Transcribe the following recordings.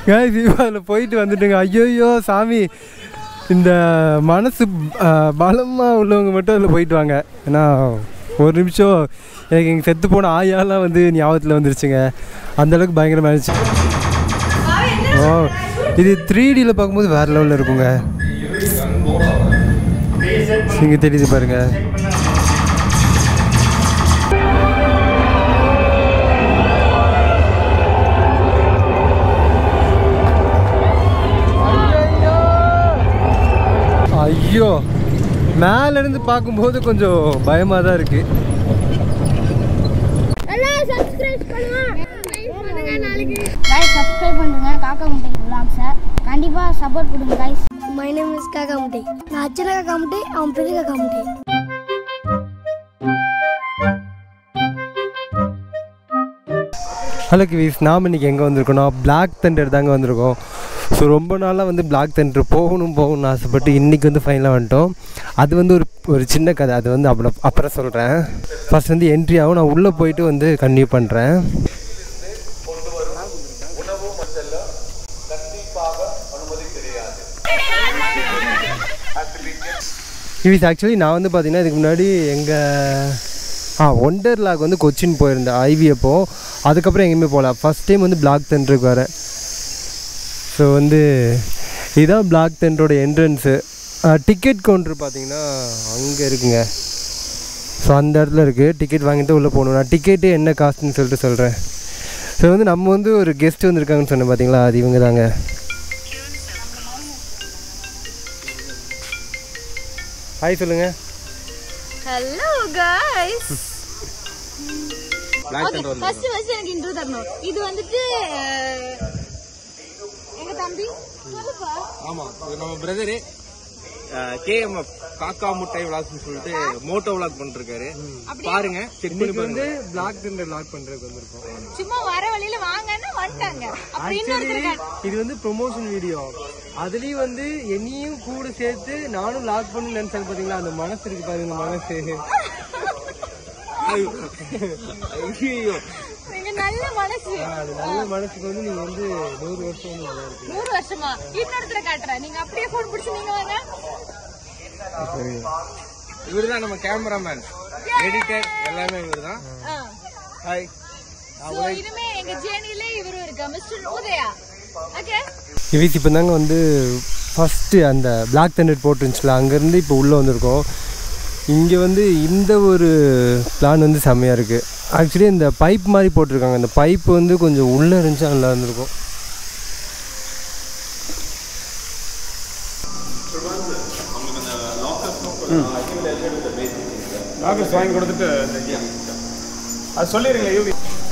guys, இப்போ அதில் போயிட்டு வந்துட்டுங்க ஐயோயோ சாமி இந்த மனசு பலமாக உள்ளவங்க மட்டும் அதில் போயிட்டு வாங்க ஏன்னா ஒரு நிமிஷம் எனக்கு எங்கள் செத்து போன ஆயாலாம் வந்து ஞாபகத்தில் வந்துருச்சுங்க அந்தளவுக்கு பயங்கரமாக இருந்துச்சு ஓ இது த்ரீ டியில் பார்க்கும்போது வேறு லெவலில் இருக்குங்க இங்கே தெரியுது பாருங்க ஐயோ மேலேருந்து பார்க்கும்போது கொஞ்சம் பயமாக தான் இருக்குது எல்லாம் சப்ஸ்கிரைப் பண்ணுங்க பண்ணுங்க நாளைக்கு गाइस சப்ஸ்கிரைப் பண்ணுங்க காக்கா முட்டை vlogs-அ கண்டிப்பா சப்போர்ட் கொடுங்க गाइस மை நேம் இஸ் காக்கா முட்டை நான் அச்சன காக்கா முட்டை அவன் பெரிய காக்கா முட்டை ஹலோ கிவிஸ் நாம் இன்றைக்கி எங்கே வந்திருக்கோம்னா பிளாக் தண்டர் தாங்க வந்திருக்கோம் ஸோ ரொம்ப நாளாக வந்து பிளாக் தண்டர் போகணும் போகணும்னு ஆசைப்பட்டு இன்றைக்கி வந்து ஃபைனலாக வந்துட்டோம் அது வந்து ஒரு ஒரு சின்ன கதை அது வந்து அப்புறம் அப்புறம் சொல்கிறேன் ஃபர்ஸ்ட் வந்து என்ட்ரி ஆகும் நான் உள்ளே போயிட்டு வந்து கன்டினியூ பண்ணுறேன் கிவிஸ் ஆக்சுவலி நான் வந்து பார்த்தீங்கன்னா இதுக்கு முன்னாடி எங்கள் ஆ ஒண்டர்லாக் வந்து கொச்சின் போயிருந்தேன் ஐவி அப்போ அதுக்கப்புறம் எங்கேயுமே போகல ஃபஸ்ட் டைம் வந்து பிளாக் தென்ட்ருக்கு வரேன் ஸோ வந்து இதுதான் பிளாக் தென்ட்ரோட என்ட்ரன்ஸு டிக்கெட் கவுண்டர் பார்த்தீங்கன்னா அங்கே இருக்குங்க ஸோ அந்த இடத்துல இருக்குது டிக்கெட் வாங்கிட்டு உள்ளே போகணும் நான் டிக்கெட்டு என்ன காஸ்ட்னு சொல்லிட்டு சொல்கிறேன் ஸோ வந்து நம்ம வந்து ஒரு கெஸ்ட் வந்திருக்காங்கன்னு சொன்னேன் பார்த்தீங்களா அது இவங்க தாங்க ஹாய் சொல்லுங்கள் ஹலோ கைஸ் ஃபர்ஸ்ட் ஃபர்ஸ்ட் எனக்கு இன்ட்ரோ தரணும் இது வந்துட்டு அஹ், எங்க தம்பி சொல்லுப்பா ஆமா இது நம்ம பிரதரு கேஎம்எஃப் காக்கா முட்டை விளாக்னு சொல்லிட்டு மோட்டோ விளாக் பண்ணிருக்காரு பாருங்க செக் பண்ணி பாருங்க பிளாக் தென்டர் பிளாக் பண்ணுறதுக்கு வந்திருக்கோம் சும்மா வர வழியில வாங்கன்னு வந்துட்டாங்க அப்புறம் இன்னொருத்தர் இருக்காரு. இது வந்து ப்ரொமோஷன் வீடியோ அதுலயும் வந்து என்னையும் கூட சேர்த்து நானும் லாக் பண்ணு நினைச்சேன் பாத்தீங்களா அந்த மனசு இருக்கு பாருங்க மனசு ஐயோ நீங்க நல்ல மனசு அது நல்ல மனசுக்கு வந்து நீங்க வந்து நூறு வருஷம் வந்து நல்லா இருக்கு நூறு வருஷமா இன்னொருத்தர காட்டுறேன் நீங்க அப்படியே போன் பிடிச்சு நீங்க வாங்க இவருதான் நம்ம கேமராமேன் எடிட்டர் எல்லாமே இவர்தான் ஹாய் சோ இனிமே எங்க ஜேர்னில இவரும் இருக்கா மிஸ்டர் உதயா ஓகே இவிஸ் இப்போ தாங்க வந்து ஃபஸ்ட்டு அந்த பிளாக் தண்டர் போட்டுருந்துச்சுல அங்கேருந்து இப்போ உள்ளே வந்திருக்கோம் இங்கே வந்து இந்த ஒரு பிளான் வந்து செம்மையாக இருக்குது ஆக்சுவலி இந்த பைப் மாதிரி போட்டிருக்காங்க அந்த பைப் வந்து கொஞ்சம் உள்ளே இருந்துச்சா நல்லா இருந்திருக்கும் லாகர்ஸ் வாங்கி கொடுத்துட்டு அது சொல்லிடுங்க யூவி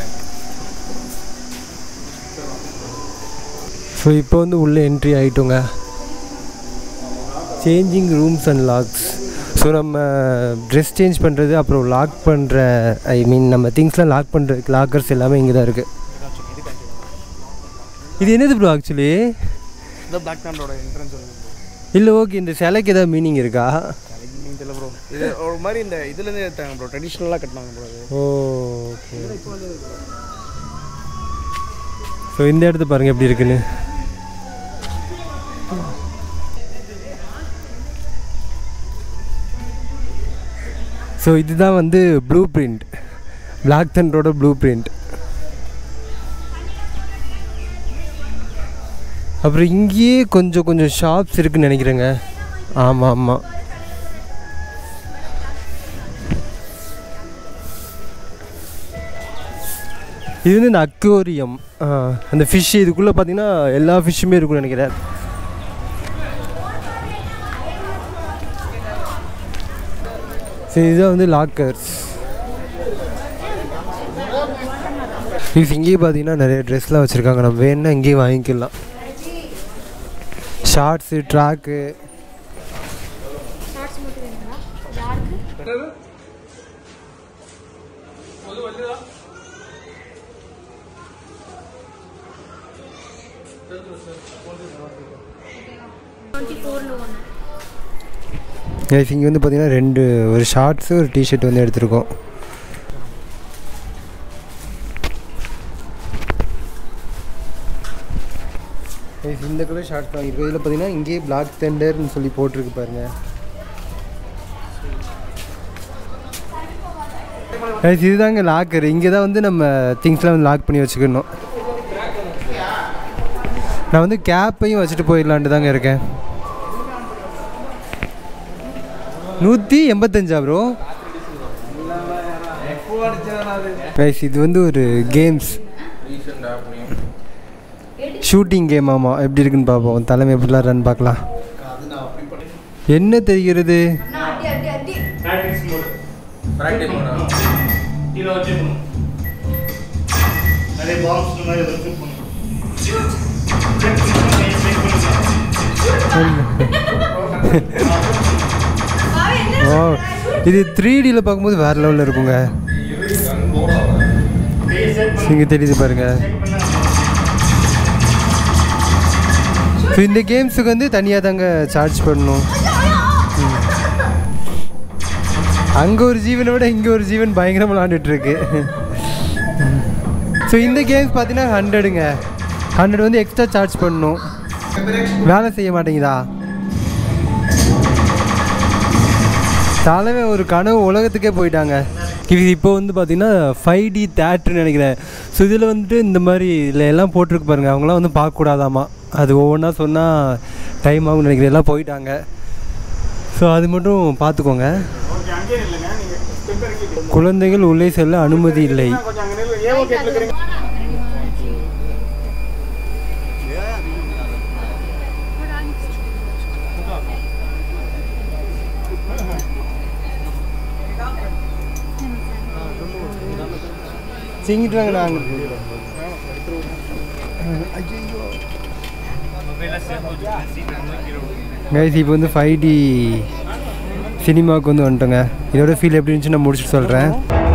ஸோ இப்போ வந்து உள்ளே என்ட்ரி ஆகிட்டோங்க changing rooms and locks so நம்ம ட்ரெஸ் சேஞ்ச் பண்ணுறது அப்புறம் லாக் பண்ணுற ஐ மீன் நம்ம திங்ஸ்லாம் லாக் பண்ணுற லாக்கர்ஸ் எல்லாமே இங்கே தான் இருக்குது இது என்னது ப்ரோ ஆக்சுவலி இந்த பிளாக் பேண்டோட என்ட்ரன்ஸ் வருது இல்லை ஓகே இந்த சிலைக்கு ஏதாவது மீனிங் இருக்கா நீங்கள் தெரியல ப்ரோ இது ஒரு மாதிரி இந்த இதுலேருந்து எடுத்தாங்க ப்ரோ ட்ரெடிஷ்னலாக கட்டினாங்க ப்ரோ அது ஓ ஓகே ஸோ இந்த இடத்த பாருங்கள் எப்படி இருக்குன்னு ஸோ இதுதான் வந்து ப்ளூ பிரிண்ட் பிளாக் தண்டரோட ப்ளூ பிரிண்ட் அப்புறம் இங்கேயே கொஞ்சம் கொஞ்சம் ஷாப்ஸ் இருக்குன்னு நினைக்கிறேங்க ஆமாம் ஆமாம் இது வந்து இந்த அக்வேரியம் அந்த ஃபிஷ் இதுக்குள்ளே பார்த்தீங்கன்னா எல்லா ஃபிஷ்ஷுமே இருக்கும்னு நினைக்கிறேன் சரி இதுதான் வந்து லாக்கர்ஸ் இது இங்கேயே பார்த்தீங்கன்னா நிறைய ட்ரெஸ்லாம் வச்சுருக்காங்க நம்ம வேணுன்னா இங்கேயே வாங்கிக்கலாம் ஷார்ட்ஸு ட்ராக்கு கைஸ் இங்கே வந்து பார்த்தீங்கன்னா ரெண்டு ஒரு ஷார்ட்ஸு ஒரு டிஷர்ட் வந்து எடுத்திருக்கோம் Guys, இந்த கலர் ஷார்ட் தான் இருக்குது இதில் பார்த்தீங்கன்னா இங்கேயே பிளாக் தெண்டர்னு சொல்லி போட்டிருக்கு பாருங்க Guys, இதுதாங்க லாக்கர் இங்கே தான் வந்து நம்ம திங்ஸ்லாம் வந்து லாக் பண்ணி வச்சுக்கணும் நான் வந்து கேப்பையும் வச்சுட்டு போயிடலான்ட்டு தாங்க இருக்கேன் நூற்றி எண்பத்தஞ்சா ப்ரோ கைஸ் இது வந்து ஒரு கேம்ஸ் ஷூட்டிங் கேம் ஆமாம் எப்படி இருக்குன்னு பார்ப்போம் தலைமை எப்படிலாம் ரன் பார்க்கலாம் என்ன தெரிகிறது ஓ இது த்ரீ டியில் பார்க்கும்போது வேறு லெவலில் இருக்குங்க இங்கே தெரியுது பாருங்க ஸோ இந்த கேம்ஸுக்கு வந்து தனியாக தாங்க சார்ஜ் பண்ணணும் அங்கே ஒரு ஜீவனை விட இங்கே ஒரு ஜீவன் பயங்கரமாக விளாண்டுட்டு இருக்கு ஸோ இந்த கேம்ஸ் பார்த்தீங்கன்னா ஹண்ட்ரடுங்க ஹண்ட்ரட் வந்து எக்ஸ்ட்ரா சார்ஜ் பண்ணணும் வேலை செய்ய மாட்டேங்குதா தலைமை ஒரு கனவு உலகத்துக்கே போயிட்டாங்க இது இப்போ வந்து பார்த்தீங்கன்னா ஃபைவ் டி தேட்டர்னு நினைக்கிறேன் ஸோ இதில் வந்துட்டு இந்த மாதிரி இதில் எல்லாம் போட்டிருக்கு பாருங்க அவங்களாம் வந்து பார்க்கக்கூடாதாமா அது ஒவ்வொன்றா சொன்னால் டைம் ஆகும்னு நினைக்கிறேன் எல்லாம் போயிட்டாங்க ஸோ அது மட்டும் பார்த்துக்கோங்க குழந்தைகள் உள்ளே செல்ல அனுமதி இல்லை சிங்கிட்டு வாங்க நாங்கள் கைஸ் இப்போ வந்து ஃபைவ் டி சினிமாவுக்கு வந்து வந்துட்டோங்க இதோட ஃபீல் எப்படி இருந்துச்சு நான் முடிச்சுட்டு சொல்கிறேன்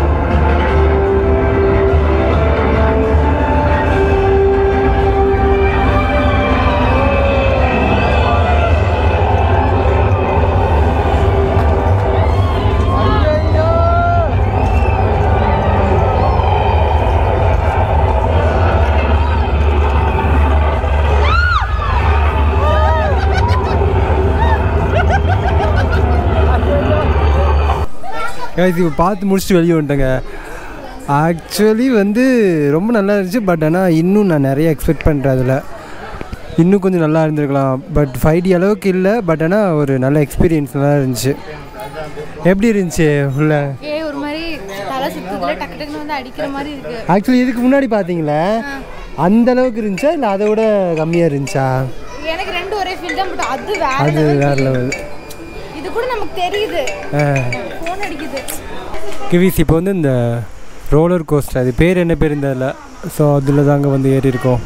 கைஸ் இப்போ பார்த்து முடிச்சுட்டு வெளியே வந்துட்டேங்க ஆக்சுவலி வந்து ரொம்ப நல்லா இருந்துச்சு பட் ஆனால் இன்னும் நான் நிறைய எக்ஸ்பெக்ட் பண்ணுறேன் அதில் இன்னும் கொஞ்சம் நல்லா இருந்திருக்கலாம் பட் ஃபைவ் டி அளவுக்கு இல்லை பட் ஆனால் ஒரு நல்ல எக்ஸ்பீரியன்ஸ் நல்லா இருந்துச்சு எப்படி இருந்துச்சு உள்ள ஏ ஒரு மாதிரி தலை சுத்துதுல டக்கு டக்குன்னு வந்து அடிக்கிற மாதிரி இருக்கு ஆக்சுவலி இதுக்கு முன்னாடி பார்த்தீங்களே அந்த அளவுக்கு இருந்துச்சா இல்லை அதை விட கம்மியாக இருந்துச்சா எனக்கு ரெண்டு ஒரே ஃபீல் தான் பட் அது வேற அது level வேறு feel. லெவல் இது கூட நமக்கு தெரியுது ஆ ஃபோன் அடிக்குது கிவிஸ் இப்போ வந்து இந்த ரோலர் கோஸ்டர் அது பேர் என்ன பேர் இந்த இல்லை ஸோ அதில் தாங்க வந்து ஏறி இருக்கோம்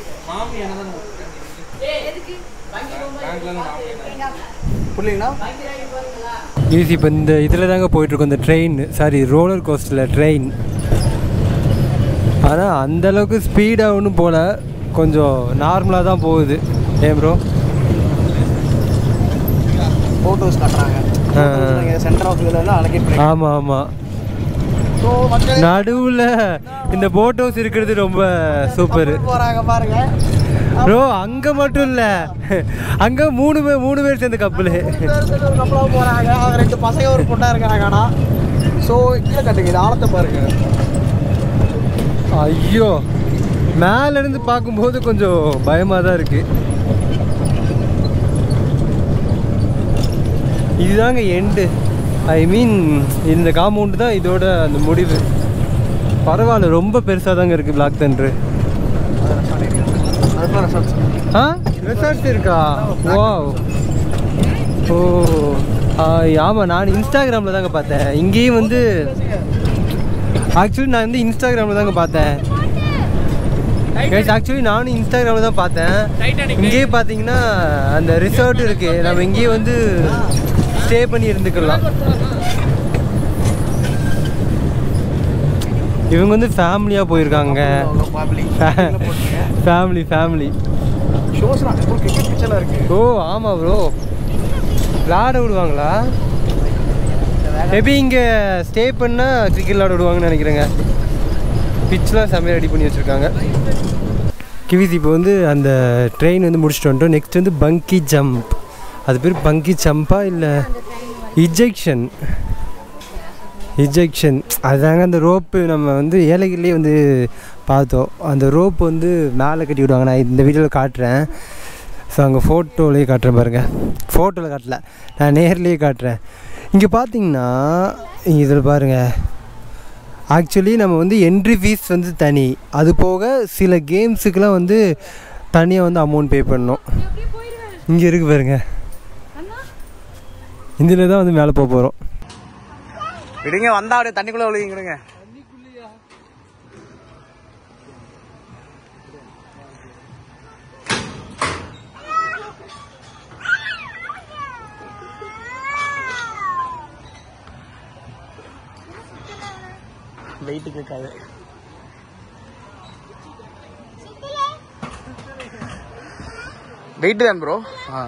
புரியலீங்களா கிவிஸ் இப்போ இந்த இதில் தாங்க போயிட்டுருக்கோம் இந்த ட்ரெயின் சாரி ரோலர் கோஸ்டரில் ட்ரெயின் ஆனால் அந்தளவுக்கு ஸ்பீடாக ஒன்றும் போகல கொஞ்சம் நார்மலாக தான் போகுது ஏன் ப்ரோ ஃபோட்டோஸ் காட்டுறாங்க ஆ. சென்டர் ஆஃப் வியூவில் அலகேட் பண்ணி ஆமாம் ஆமாம் ஸோ மக்கள் நடுவில் இந்த போட் ஹவுஸ் இருக்கிறது ரொம்ப சூப்பர் போகிறாங்க பாருங்க ப்ரோ அங்கே மட்டும் இல்லை அங்கே மூணு பேர் மூணு பேர் சேர்ந்த கப்பலு கப்பலாக போகிறாங்க அவங்க ரெண்டு பசங்க ஒரு பொண்ணாக இருக்காங்க ஆனால் ஸோ கீழே கட்டுங்க இது ஆழத்தை பாருங்க ஐயோ மேல இருந்து பார்க்கும்போது கொஞ்சம் பயமாக தான் இருக்கு இதுதாங்க எண்டு ஐ மீன் இந்த காம்பவுண்டு தான் இதோட அந்த முடிவு பரவாயில்ல ரொம்ப பெருசாக தாங்க இருக்குது பிளாக் தண்ட்ரு அதுக்குள்ள ரெசார்ட்ஸ் ஆ ரெசார்ட்ஸ் இருக்கா வாவ் ஓ ஆமாம் நான் இன்ஸ்டாகிராமில் தாங்க பார்த்தேன் இங்கேயும் வந்து ஆக்சுவலி நான் வந்து இன்ஸ்டாகிராமில் தாங்க பார்த்தேன் ஆக்சுவலி நானும் இன்ஸ்டாகிராமில் தான் பார்த்தேன் இங்கேயே பார்த்தீங்கன்னா அந்த ரிசார்ட் இருக்குது நம்ம இங்கேயே வந்து ஸ்டே பண்ணி இருந்துக்கலாம் இவங்க வந்து ஃபேமிலியாக போயிருக்காங்க ஃபேமிலி ஃபேமிலி ஷோஸ்லாம் கிரிக்கெட் பிக்சரில் இருக்கு ஓ ஆமாம் ப்ரோ விளாட விடுவாங்களா மேபி இங்கே ஸ்டே பண்ணால் கிரிக்கெட் விளாட விடுவாங்கன்னு நினைக்கிறேங்க பிச்லாம் செம்மையாக ரெடி பண்ணி வச்சுருக்காங்க கிவிஸ் இப்போ வந்து அந்த ட்ரெயின் வந்து முடிச்சுட்டு வந்துட்டோம் நெக்ஸ்ட் வந்து பங்கி ஜம்ப் அது பேர் பங்கி ஜம்பா இல்லை இஜெக்ஷன் இஜெக்ஷன் அதுதாங்க அந்த ரோப்பு நம்ம வந்து ஏழைகள்லேயே வந்து பார்த்தோம் அந்த ரோப் வந்து மேலே கட்டி விடுவாங்க நான் இந்த வீடியோவில் காட்டுறேன் ஸோ அங்கே ஃபோட்டோலேயே காட்டுறேன் பாருங்கள் ஃபோட்டோவில் காட்டல நான் நேர்லேயே காட்டுறேன் இங்கே பார்த்தீங்கன்னா இதில் பாருங்கள் ஆக்சுவலி நம்ம வந்து என்ட்ரி ஃபீஸ் வந்து தனி அது போக சில கேம்ஸுக்கெலாம் வந்து தனியாக வந்து அமௌண்ட் பே பண்ணணும் இங்கே இருக்கு பாருங்க இதில் தான் வந்து மேலே போக போகிறோம் விடுங்க வந்தா அப்படியே தண்ணிக்குள்ள விழுவீங்க விடுங்க வெயிட் கேட்காது வெயிட் தான் ப்ரோ ஆ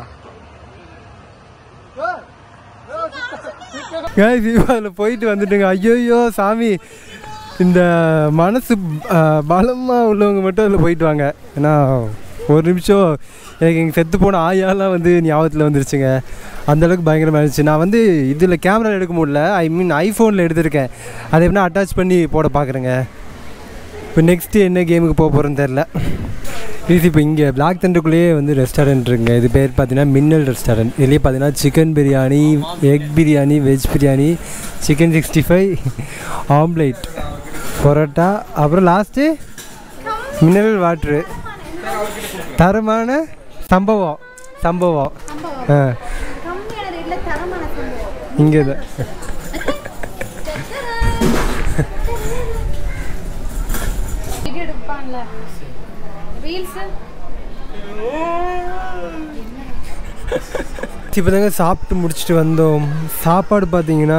guys இப்போ அதில் போயிட்டு வந்துட்டுங்க ஐயோயோ சாமி இந்த மனசு பலமாக உள்ளவங்க மட்டும் அதில் போயிட்டு வாங்க ஏன்னா ஒரு நிமிஷம் எனக்கு எங்கள் செத்து போன ஆயாலாம் வந்து ஞாபகத்தில் வந்துருச்சுங்க அந்தளவுக்கு பயங்கரமாக இருந்துச்சு நான் வந்து இதில் கேமரா எடுக்க முடியல ஐ மீன் ஐஃபோனில் எடுத்திருக்கேன் அதை எப்படின்னா அட்டாச் பண்ணி போட பார்க்குறேங்க இப்போ நெக்ஸ்ட்டு என்ன கேமுக்கு போக போகிறேன்னு தெரில இது இப்போ இங்கே பிளாக் தண்டருக்குள்ளேயே வந்து ரெஸ்டாரண்ட் இருக்குங்க இது பேர் பார்த்தீங்கன்னா மின்னல் ரெஸ்டாரண்ட் இதுலேயே பார்த்தீங்கன்னா chicken biryani egg biryani veg biryani chicken sixty five omelette parotta அப்புறம் லாஸ்ட்டு மினரல் வாட்ரு தரமான சம்பவம் சம்பவம் ஆ கம்மியான ரேட்ல தரமான சம்பவம் இங்கே தான் வீடியோ எடுப்பான்ல ரீல்ஸ் இப்போ தாங்க சாப்பிட்டு முடிச்சுட்டு வந்தோம் சாப்பாடு பார்த்தீங்கன்னா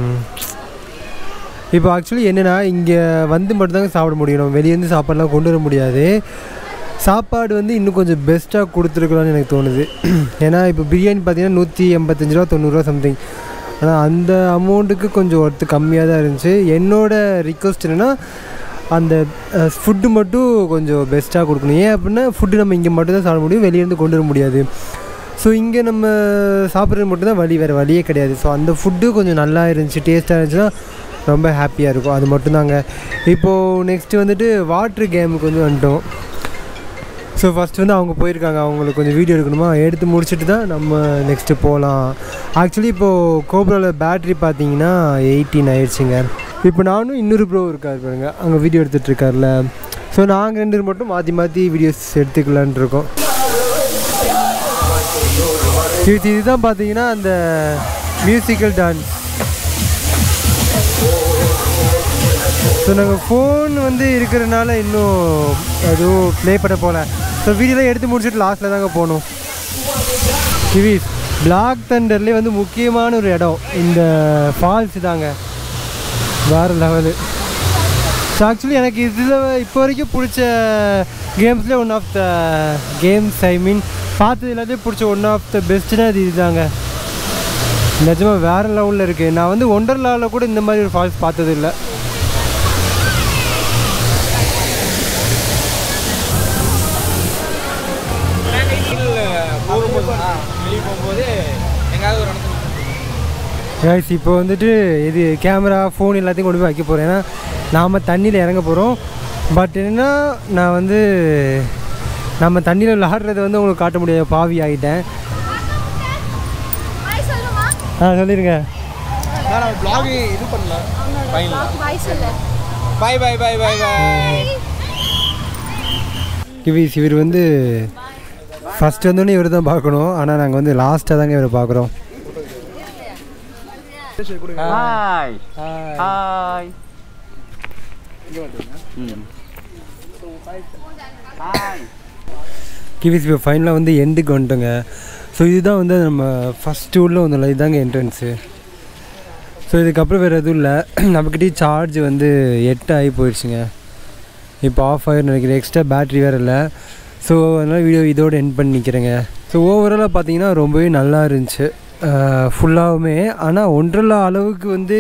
இப்போ ஆக்சுவலி என்னென்னா இங்கே வந்து மட்டும்தாங்க சாப்பிட முடியும் வெளியேருந்து சாப்பாடுலாம் கொண்டு வர முடியாது சாப்பாடு வந்து இன்னும் கொஞ்சம் பெஸ்ட்டாக கொடுத்துருக்கலாம்னு எனக்கு தோணுது ஏன்னா இப்போ பிரியாணி பார்த்தீங்கன்னா நூற்றி எண்பத்தஞ்சு ரூபா தொண்ணூறுரூவா சம்திங் ஆனால் அந்த அமௌண்ட்டுக்கு கொஞ்சம் ஒர்த்து கம்மியாக தான் இருந்துச்சு என்னோட ரிக்வஸ்ட் என்னென்னா அந்த ஃபுட்டு மட்டும் கொஞ்சம் பெஸ்ட்டாக கொடுக்கணும் ஏன் அப்படின்னா ஃபுட்டு நம்ம இங்கே மட்டும் தான் சாப்பிட முடியும் வெளியேருந்து கொண்டு வர முடியாது ஸோ இங்கே நம்ம சாப்பிட்றது மட்டும்தான் வழி வேறு வழியே கிடையாது ஸோ அந்த ஃபுட்டு கொஞ்சம் நல்லா இருந்துச்சு டேஸ்ட்டாக இருந்துச்சுன்னா ரொம்ப ஹாப்பியாக இருக்கும் அது மட்டும்தாங்க இப்போது நெக்ஸ்ட்டு வந்துட்டு வாட்ரு கேமுக்கு வந்து வந்துட்டோம் ஸோ ஃபஸ்ட் வந்து அவங்க போயிருக்காங்க அவங்களுக்கு கொஞ்சம் வீடியோ எடுக்கணுமா எடுத்து முடிச்சுட்டு தான் நம்ம நெக்ஸ்ட்டு போகலாம் ஆக்சுவலி இப்போது கோப்ரோவில் பேட்ரி பார்த்தீங்கன்னா எயிட்டீன் ஆயிடுச்சுங்க இப்போ நானும் இன்னொரு ப்ரோ இருக்கார் பாருங்க அங்கே வீடியோ எடுத்துகிட்டு இருக்கார்ல ஸோ நாங்கள் ரெண்டு பேரும் மட்டும் மாற்றி மாற்றி வீடியோஸ் எடுத்துக்கலான் இருக்கோம் இது இதுதான் பார்த்தீங்கன்னா அந்த மியூசிக்கல் டான்ஸ் ஸோ நாங்கள் ஃபோன் வந்து இருக்கிறனால இன்னும் எதுவும் ப்ளே பண்ண போகல ஸோ வீடியோலாம் எடுத்து முடிச்சுட்டு லாஸ்ட்டில் தாங்க போகணும் கிவிஸ் பிளாக் தண்டர்லேயே வந்து முக்கியமான ஒரு இடம் இந்த ஃபால்ஸ் தாங்க வேறு லெவலு ஸோ ஆக்சுவலி எனக்கு இதில் இப்போ வரைக்கும் பிடிச்ச கேம்ஸ்லேயே one of the games I mean பார்த்தது எல்லாத்தையும் பிடிச்ச ஒன் ஆஃப் த பெஸ்ட்டுனா அது இதுதாங்க நிஜமாக வேறு லெவலில் இருக்குது நான் வந்து ஒண்டர்லாவில் கூட இந்த மாதிரி ஒரு ஃபால்ஸ் பார்த்தது இல்லை போகும்போது வெளியே போகும்போது எங்காவது ஒரு இடத்துல ரைஸ் இப்போ வந்துட்டு இது கேமரா ஃபோன் எல்லாத்தையும் கொண்டு போய் வைக்க போகிறேன் ஏன்னா நாம் தண்ணியில் இறங்க போகிறோம் பட் என்னென்னா நான் வந்து நம்ம தண்ணியில் விளாடுறத வந்து உங்களுக்கு காட்ட முடியாது பாவி ஆகிட்டேன் பாய் சொல்லுமா ஆ சொல்லிடுங்க நான் vlog இது பண்ணல பாய் சொல்லு பாய் பாய் பாய் பாய் பாய் கிவிஸ் இவர் வந்து ஃபஸ்ட்டு வந்தோடனே இவர் தான் பார்க்கணும் ஆனால் நாங்கள் வந்து லாஸ்ட்டாக தாங்க இவரை பார்க்குறோம் ஹாய் ஹாய் ஹாய் கிவிஸ் இப்போ ஃபைனலாக வந்து எண்டுக்கு வந்துட்டோங்க ஸோ இதுதான் வந்து நம்ம ஃபஸ்ட்டு உள்ள ஒன்றும் இதுதாங்க என்ட்ரன்ஸு ஸோ இதுக்கப்புறம் வேறு எதுவும் இல்லை நம்மக்கிட்டே சார்ஜ் வந்து எட்டு ஆகி போயிடுச்சுங்க இப்போ ஆஃப் ஆகிரும் நினைக்கிறேன் எக்ஸ்ட்ரா பேட்ரி வேறு இல்லை ஸோ அதனால் வீடியோ இதோடு எண்ட் பண்ணி நிற்கிறேங்க ஸோ ஓவராலாக பார்த்தீங்கன்னா ரொம்பவே நல்லா இருந்துச்சு ஃபுல்லாகவுமே ஆனால் ஒன்றரை அளவுக்கு வந்து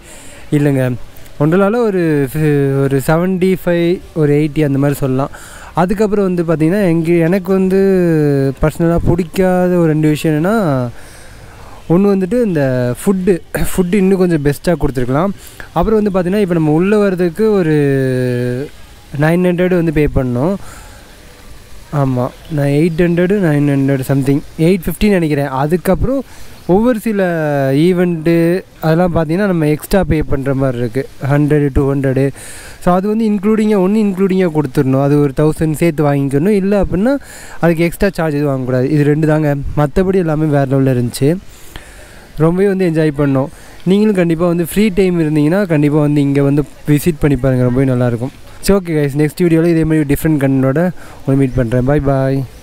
இல்லைங்க ஒன்றரை ஒரு fi- ஒரு செவன்ட்டி ஃபைவ் ஒரு எயிட்டி அந்த மாதிரி சொல்லலாம் அதுக்கப்புறம் வந்து பார்த்திங்கன்னா எங்கே எனக்கு வந்து பர்சனலாக பிடிக்காத ஒரு ரெண்டு விஷயம் என்னென்னா ஒன்று வந்துட்டு இந்த ஃபுட்டு ஃபுட்டு இன்னும் கொஞ்சம் பெஸ்ட்டாக கொடுத்துருக்கலாம் அப்புறம் வந்து பார்த்திங்கன்னா இப்போ நம்ம உள்ளே வர்றதுக்கு ஒரு நைன் ஹண்ட்ரட் வந்து பே பண்ணோம் ஆமாம் நான் eight hundred nine hundred something eight ஃபிஃப்டின்னு நினைக்கிறேன் அதுக்கப்புறம் ஒவ்வொரு சில ஈவெண்ட்டு அதெல்லாம் பார்த்தீங்கன்னா நம்ம எக்ஸ்ட்ரா பே பண்ணுற மாதிரி இருக்குது ஹண்ட்ரடு டூ ஹண்ட்ரடு ஸோ அது வந்து இன்க்ளூடிங்காக ஒன்று இன்க்ளூடிங்காக கொடுத்துடணும் அது ஒரு தௌசண்ட் சேர்த்து வாங்கிக்கணும் இல்லை அப்படின்னா அதுக்கு எக்ஸ்ட்ரா சார்ஜ் எதுவும் வாங்கக்கூடாது இது ரெண்டு தாங்க மற்றபடி எல்லாமே வேறு லெவலில் இருந்துச்சு ரொம்பவே வந்து என்ஜாய் பண்ணோம் நீங்களும் கண்டிப்பாக வந்து ஃப்ரீ டைம் இருந்தீங்கன்னா கண்டிப்பாக வந்து இங்கே வந்து விசிட் பண்ணி பாருங்கள் ரொம்பவே நல்லாயிருக்கும் சரி ஓகே கைஸ் நெக்ஸ்ட் வீடியோவில் இதே மாதிரி டிஃப்ரெண்ட் கண்ணோட உங்களை மீட் பண்ணுறேன் பாய் பாய்